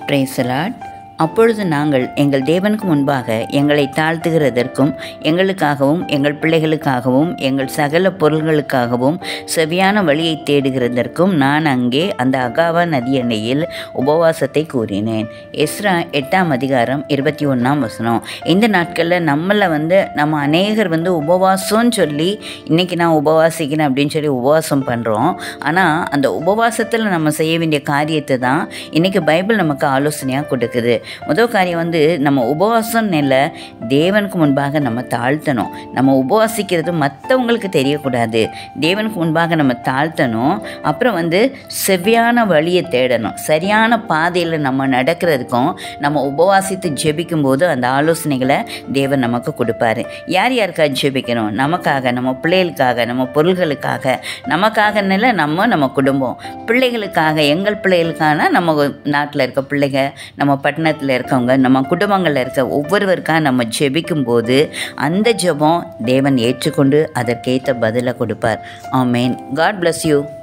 பிரேசலாட் அப்பொழுது நாங்கள் எங்கள் தேவனுக்கு முன்பாக எங்களை தாழ்த்துகிறதற்கும் எங்களுக்காகவும் எங்கள் பிள்ளைகளுக்காகவும் எங்கள் சகல பொருள்களுக்காகவும் செவியான வழியை தேடுகிறதற்கும் நான் அங்கே அந்த அகாவா நதி எண்ணெயில் உபவாசத்தை கூறினேன் எஸ்ரா எட்டாம் அதிகாரம் இருபத்தி ஒன்றாம் வசனம் இந்த நாட்களில் நம்மளை வந்து நம்ம அநேகர் வந்து உபவாசம்னு சொல்லி இன்றைக்கி நான் உபவாசிக்கிறேன் அப்படின்னு சொல்லி உபவாசம் பண்ணுறோம் ஆனால் அந்த உபவாசத்தில் நம்ம செய்ய வேண்டிய காரியத்தை தான் இன்றைக்கி பைபிள் நமக்கு ஆலோசனையாக கொடுக்குது முதல் காரியம் வந்து நம்ம உபவாசம் இல்லை தேவனுக்கு முன்பாக நம்ம தாழ்த்தணும் நம்ம உபவாசிக்கிறது மற்றவங்களுக்கு தெரியக்கூடாது தேவனுக்கு முன்பாக நம்ம தாழ்த்தணும் அப்புறம் வந்து செவ்வியான வழியை தேடணும் சரியான பாதையில் நம்ம நடக்கிறதுக்கும் நம்ம உபவாசித்து ஜெபிக்கும் போது அந்த ஆலோசனைகளை தேவன் நமக்கு கொடுப்பாரு யார் யாருக்காக ஜெபிக்கணும் நமக்காக நம்ம பிள்ளைகளுக்காக நம்ம பொருள்களுக்காக நமக்காக இல்லை நம்ம நம்ம குடும்பம் பிள்ளைகளுக்காக எங்கள் பிள்ளைகளுக்கான நம்ம நாட்டில் இருக்க பிள்ளைங்க நம்ம பட்டணத்தில் இருக்கவங்க நம்ம குடும்பங்களில் இருக்க ஒவ்வொருவருக்காக நம்ம ஜெபிக்கும் போது அந்த ஜெபம் தேவன் ஏற்றுக்கொண்டு அதற்கேற்ற பதிலை கொடுப்பார் ஆமேன் காட் bless யூ